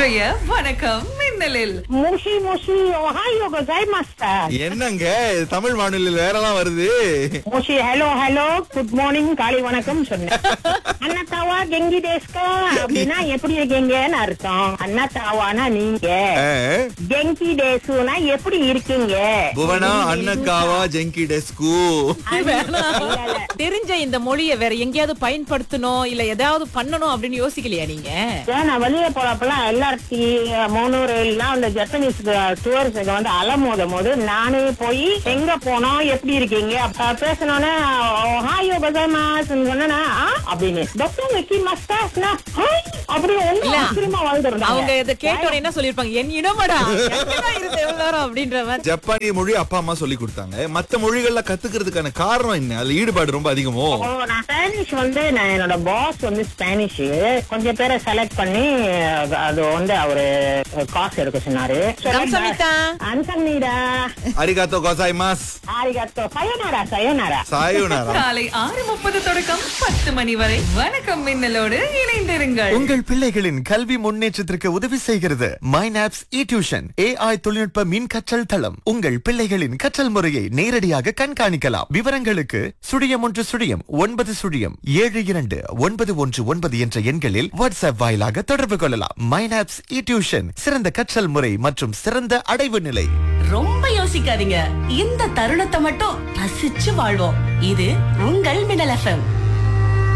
இன்றைய வணக்கம் மின்னலில் முஷி முஷி ஓஹாயோ கோசாய்மாஸ்டா என்னங்க இது தமிழ் வானொலியில் வேறலாம் வருது முஷி ஹலோ ஹலோ குட் மார்னிங் காலை வணக்கம் சொன்னேன் அண்ணாத்தாவா கெங்கி டேஸ்கா அப்படின்னா எப்படி இருக்கீங்கன்னு அர்த்தம் அண்ணாத்தாவானா நீங்க ஆ, கெங்கி டேஸ்னா எப்படி இருக்கீங்க புவனா அன்னக்காவா ஜெங்கி டெஸ்கு தெரிஞ்ச இந்த மொழியை வேற எங்கேயாவது பயன்படுத்தணும் இல்ல ஏதாவது பண்ணணும் அப்படின்னு யோசிக்கலையா நீங்க ஏன் நான் வெளியே போறப்பெல்லாம் எல்ஆர்டி மூணூறு எல்லாம் அந்த ஜப்பனீஸ் டூரிஸ்ட் வந்து அலமோதும் போது நானே போய் எங்க போனோம் எப்படி இருக்கீங்க அப்ப பேசணும்னா ஹாயோ பசாமாஸ் சொன்னா அப்படின்னு டாக்டர் வெக்கி மஸ்தாஸ்னா அப்படி ஒண்ணு இல்ல. ஆச்சரியமா வாழ்ந்துருந்தாங்க அவங்க இதை கேட்டோட என்ன சொல்லிருப்பாங்க என் இனமடா எங்கடா இருந்த எவ்வளவு நேரம் அப்படின்ற மாதிரி ஜப்பானிய மொழி அப்பா அம்மா சொல்லி கொடுத்தாங்க மத்த மொழிகள்ல கத்துக்கிறதுக்கான காரணம் என்ன அதுல ஈடுபாடு ரொம்ப அதிகமோ ஓ நான் ஸ்பானிஷ் வந்து நான் என்னோட பாஸ் வந்து ஸ்பானிஷ் கொஞ்சம் பேரை செலக்ட் பண்ணி அது- அது வந்து அவரு காசு எடுக்க சொன்னாரு கம்சமிதா. அன்சம்னிடா அரிகாத்தோ கோசாய்மாஸ் ஆரிகாத்தோ சயோனாரா சயோனாரா சாயோனாரா காலை ஆறு முப்பது தொடக்கம் பத்து மணி வரை வணக்கம் மின்னலோடு இணைந்திருங்கள் உங்கள் பிள்ளைகளின் கல்வி முன்னேற்றத்திற்கு உதவி செய்கிறது மைனாப்ஸ் இ டியூஷன் ஏஐ தொழில்நுட்ப மின் கற்றல் தளம் உங்கள் பிள்ளைகளின் கற்றல் முறையை நேரடியாக கண்காணிக்கலாம் விவரங்களுக்கு சுழியம் ஒன்று சுழியம் ஒன்பது சுழியம் ஏழு இரண்டு ஒன்பது ஒன்று ஒன்பது என்ற எண்களில் வாட்ஸ்அப் வாயிலாக தொடர்பு கொள்ளலாம் மைனாப்ஸ் இ டியூஷன் சிறந்த கற்றல் முறை மற்றும் சிறந்த அடைவு நிலை ரொம்ப யோசிக்காதீங்க இந்த தருணத்தை மட்டும் ரசிச்சு வாழ்வோம் இது உங்கள் மின்னல் எஃப்எம்